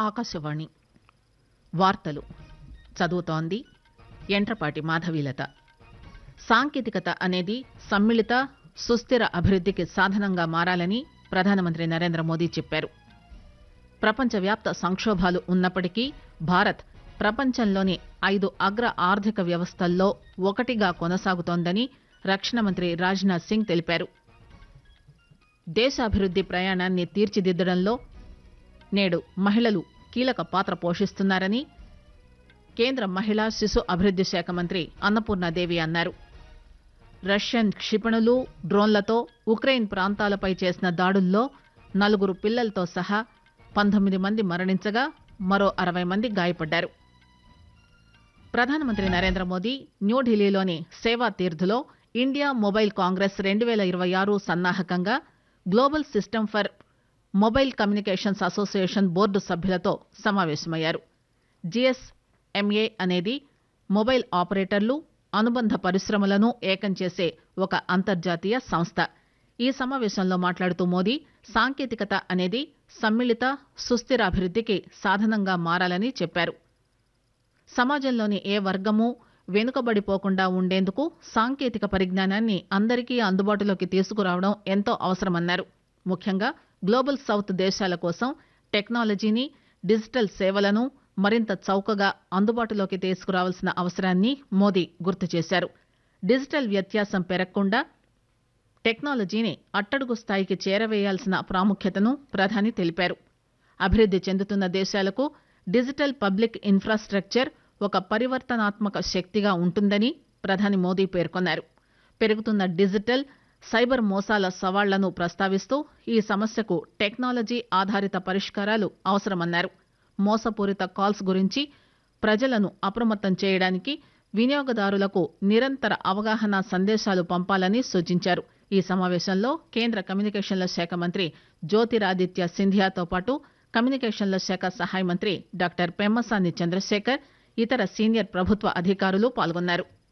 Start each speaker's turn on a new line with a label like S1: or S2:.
S1: ఆకాశవాణి వార్తలు చదువుతోంది ఎంట్రపాటి మాధవీలత సాంకేతికత అనేది సమ్మిళిత సుస్థిర అభివృద్దికి సాధనంగా మారాలని ప్రధానమంత్రి నరేంద్ర మోదీ చెప్పారు ప్రపంచవ్యాప్త సంక్షోభాలు ఉన్నప్పటికీ భారత్ ప్రపంచంలోని ఐదు అగ్ర ఆర్థిక వ్యవస్థల్లో ఒకటిగా కొనసాగుతోందని రక్షణ మంత్రి రాజ్నాథ్ సింగ్ తెలిపారు దేశాభివృద్ది ప్రయాణాన్ని తీర్చిదిద్దడంలో నేడు మహిళలు కీలక పాత్ర పోషిస్తున్నారని కేంద్ర మహిళా శిశు అభివృద్ది శాఖ మంత్రి అన్నపూర్ణాదేవి అన్నారు రష్యన్ క్షిపణులు డ్రోన్లతో ఉక్రెయిన్ ప్రాంతాలపై చేసిన దాడుల్లో నలుగురు పిల్లలతో సహా పంతొమ్మిది మంది మరణించగా మరో అరవై మంది గాయపడ్డారు ప్రధానమంత్రి నరేంద్ర మోదీ న్యూఢిల్లీలోని సేవా తీర్థులో ఇండియా మొబైల్ కాంగ్రెస్ రెండు పేల ఇరవై ఆరు సన్నాహకంగా global system for mobile communications association board సభ్యులతో సమావేశమయ్యారు జిఎస్ఎంఏ అనేది మొబైల్ ఆపరేటర్లు అనుబంధ పరిశ్రమలను ఏకం చేసే ఒక అంతర్జాతీయ సంస్థ ఈ సమావేశంలో మాట్లాడుతూ మోదీ సాంకేతికత అనేది సమ్మిళిత సుస్థిర అభివృద్దికి సాధనంగా మారాలని చెప్పారు సమాజంలోని ఏ వర్గము వెనుకబడిపోకుండా ఉండేందుకు సాంకేతిక పరిజ్ఞానాన్ని అందరికీ అందుబాటులోకి తీసుకురావడం ఎంతో అవసరమన్నారు ముఖ్యంగా గ్లోబల్ సౌత్ దేశాల కోసం టెక్నాలజీని డిజిటల్ సేవలను మరింత చౌకగా అందుబాటులోకి తీసుకురావాల్సిన అవసరాన్ని మోదీ గుర్తు చేశారు డిజిటల్ వ్యత్యాసం పెరగకుండా టెక్నాలజీని అట్టడుగు స్థాయికి చేరవేయాల్సిన ప్రాముఖ్యతను ప్రధాని తెలిపారు అభివృద్ది చెందుతున్న దేశాలకు డిజిటల్ పబ్లిక్ ఇన్ఫ్రాస్ట్రక్చర్ ఒక పరివర్తనాత్మక శక్తిగా ఉంటుందని ప్రధాని మోదీ పేర్కొన్నారు పెరుగుతున్న డిజిటల్ సైబర్ మోసాల సవాళ్లను ప్రస్తావిస్తూ ఈ సమస్యకు టెక్నాలజీ ఆధారిత పరిష్కారాలు అవసరమన్నారు మోసపూరిత కాల్స్ గురించి ప్రజలను అప్రమత్తం చేయడానికి వినియోగదారులకు నిరంతర అవగాహన సందేశాలు పంపాలని సూచించారు ఈ సమావేశంలో కేంద్ర కమ్యూనికేషన్ల శాఖ మంత్రి జ్యోతిరాదిత్య సింధియాతో పాటు కమ్యూనికేషన్ల శాఖ సహాయ మంత్రి డాక్టర్ పెమ్మసాని చంద్రశేఖర్ ఇతర సీనియర్ ప్రభుత్వ అధికారులు పాల్గొన్నారు